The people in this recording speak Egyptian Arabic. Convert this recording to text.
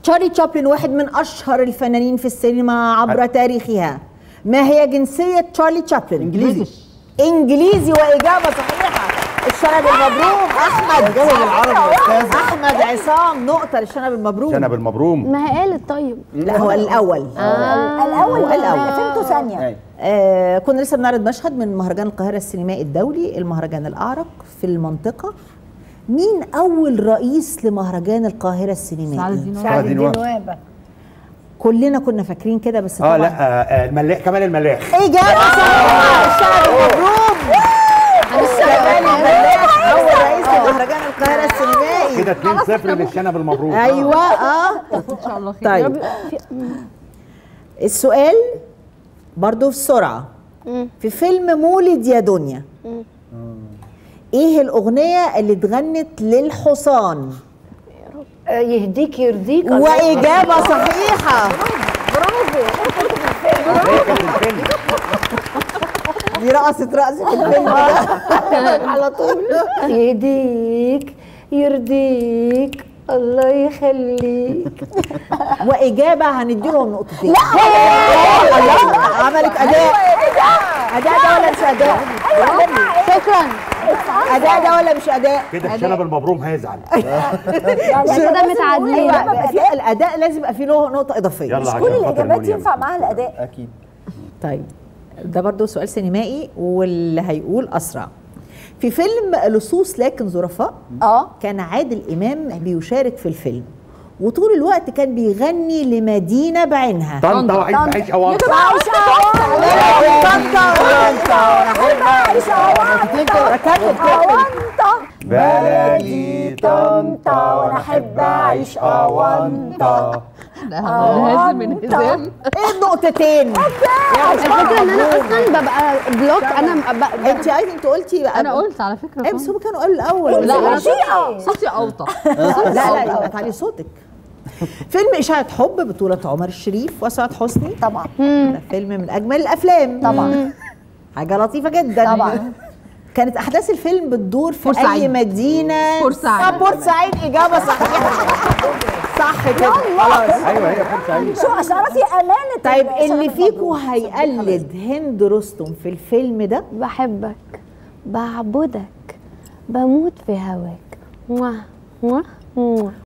تشارلي تشابلن واحد من اشهر الفنانين في السينما عبر تاريخها ما هي جنسيه تشارلي تشابلن انجليزي انجليزي واجابه صحيحه الشنب المبروم احمد جاوب بالعربي يا استاذ احمد عصام نقطه للشنب المبروم شنب المبروم ما هي قالت طيب لا هو الاول الاول هو الأول. فهمته ثانيه أيوة. آه كنا لسه بنعرض مشهد من مهرجان القاهره السينمائي الدولي المهرجان الاعرق في المنطقه مين اول رئيس لمهرجان القاهره السينمائي سعد الدين الدين وهبه كلنا كنا فاكرين كده بس اه طبعا لا آه، آه، الملاح كمال الملاح اجابه صحيحه الشعب مبروك كمال الملاح اول رئيس لمهرجان القاهره السينمائي كده 2-0 للشنب المبروم ايوه اه ان شاء الله خير طيب السؤال برضو بسرعة في فيلم مولد يا دنيا ايه الأغنية اللي اتغنت للحصان آه، يهديك يرضيك وإجابة صحيحة هي كانت الفيلم دي رقصت رقص في الفيلم ده على طول يهديك يرضيك الله يخليك وإجابة هنديلهم نقطتين لا عملت أداء أداء ده ولا مش أداء شكرا أداء ده ولا مش أداء كده الشنب المبروم هيزعل كده متعادلين أيوة بقى في الأداء لازم يبقى فيه له نقطة إضافية يلا كل عشان خاطر الاجابات المنيا. ينفع معاها الاداء اكيد طيب ده برضو سؤال سينمائي واللي هيقول أسرع في فيلم لصوص لكن ظرفاء اه كان عادل إمام بيشارك في الفيلم وطول الوقت كان بيغني لمدينة بعينها طنطا وعيد بعيش اوان بلدي طنطا وانا احب اعيش اوانطا ده لازم انهزام ايه النقطتين الفكره ان انا اصلا ببقى بلوك انا ببقى انت عايزه انت قلتي بقى انا قلت على فكره ايه بس هم كانوا قالوا الاول لا انا بطيئة. صوتي اوطى لا لا يبقى تعلي صوتك فيلم إشاعة حب بطولة عمر الشريف وسعاد حسني طبعا ده فيلم من أجمل الأفلام طبعا حاجة لطيفة جدا طبعا. كانت أحداث الفيلم بتدور في بورسعيد. أي مدينة بورسعيد. آه، بورسعيد إجابة صحيحة صح كده خلاص ايوه هي فرصه ايوه شو اشرفي امانه طيب الشنب اللي المبروك. فيكم هيقلد هند رستم في الفيلم ده بحبك بعبدك بموت في هواك موah موah موah